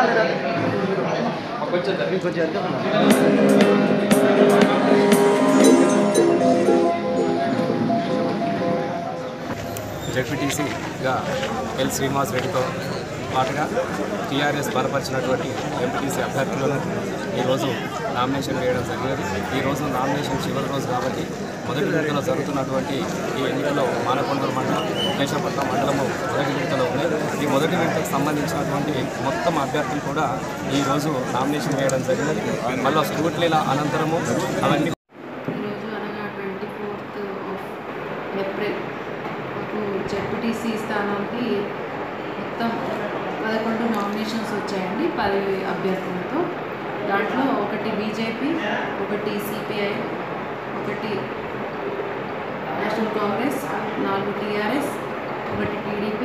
జడ్పీటీసీగా L Srinivas రెడ్డితో పాటుగా TRS బలపరిచినటువంటి MPTC అభ్యర్థులను ఈరోజు నామినేషన్ వేయడం జరిగినది ఈరోజు నామినేషన్ చివరి రోజు కాబట్టి మొదటి విడతలో జరుగుతున్నటువంటి ఈ ఎన్నికల్లో మానకొండూరు మండలం కేశవపట్నం మండలము మొదటి విడతలో ఉన్నాయి ఈ మొదటి విడతకు సంబంధించినటువంటి మొత్తం అభ్యర్థులు కూడా ఈరోజు నామినేషన్ వేయడం జరిగినది మళ్ళీ స్కూట్లీల అనంతరము అవన్నీ ఈరోజు అనగా ట్వంటీ ఫోర్త్ ఆఫ్ ఏప్రిల్ మాకు జెడ్పీటీసీ స్థానానికి మొత్తం పదకొండు నామినేషన్స్ వచ్చాయండి పది అభ్యర్థులతో దాంట్లో ఒకటి బీజేపీ ఒకటి సిపిఐ ఒకటి నేషనల్ కాంగ్రెస్ నాలుగు టీఆర్ఎస్ ఒకటి టీడీపీ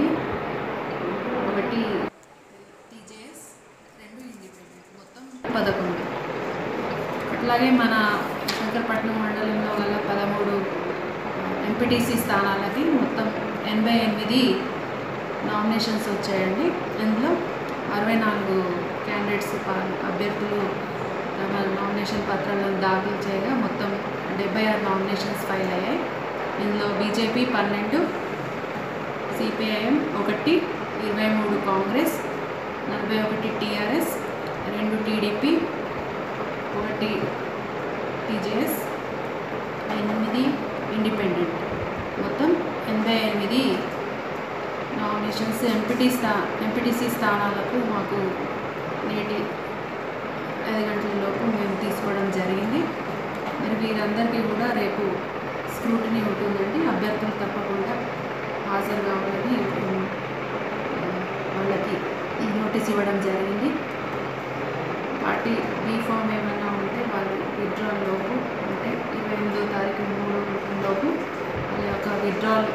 ఒకటి టీజేఎస్ రెండు ఇండిపెండెంట్ మొత్తం పదకొండు అట్లాగే మన శంకరపట్నం మండలంలో గల పదమూడు ఎంపీటీసీ స్థానాలకి మొత్తం ఎనభై ఎనిమిది నామినేషన్స్ వచ్చాయండి ఇందులో అరవై నాలుగు క్యాండిడేట్స్ పా- అభ్యర్థులు తమ నామినేషన్ పత్రాలను దాఖలు చేయగా మొత్తం డెబ్బై ఆరు నామినేషన్స్ ఫైల్ అయ్యాయి ఇందులో బీజేపీ పన్నెండు సిపిఐఎం ఒకటి ఇరవై మూడు కాంగ్రెస్ నలభై ఒకటి టీఆర్ఎస్ రెండు టీడీపీ ఒకటి టీజేఎస్ ఎనిమిది ఇండిపెండెంట్ మొత్తం ఎనభై ఎనిమిది నామినేషన్స్ ఎంపీటీ స్థా ఎంపీటీసీ స్థానాలకు మాకు నేటి ఐదు గంటల లోపు మేము తీసుకోవడం జరిగింది మరి వీరందరికీ కూడా రేపు స్క్రూటినీ ఉంటుందండి అభ్యర్థులు తప్పకుండా హాజరు కావాలని ఉమ్, వాళ్ళకి నోటీస్ ఇవ్వడం జరిగింది పార్టీ బీ ఫామ్ ఏమైనా ఉంటే వాళ్ళు విత్డ్రాల్ లోపు అంటే ఇరవై ఎనిమిదో తారీఖు మూడు లోపు వాళ్ళ యొక్క విత్డ్రాల్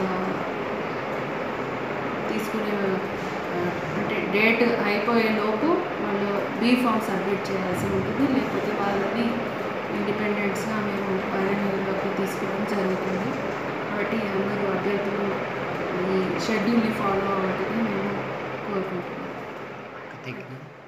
తీసుకునే ఆ, అంటే డేట్ అయిపోయే లోపు వాళ్ళు బీ ఫామ్ సబ్మిట్ చేయాల్సి ఉంటుంది లేకపోతే వాళ్ళని ఇండిపెండెంట్స్గా మేము పరిగణలోకి తీసుకోవడం జరుగుతుంది కాబట్టి అందరూ అభ్యర్థులు ఈ షెడ్యూల్ని ఫాలో అవ్వటమే మేము కోరుకుంటున్నాం థ్యాంక్ యూ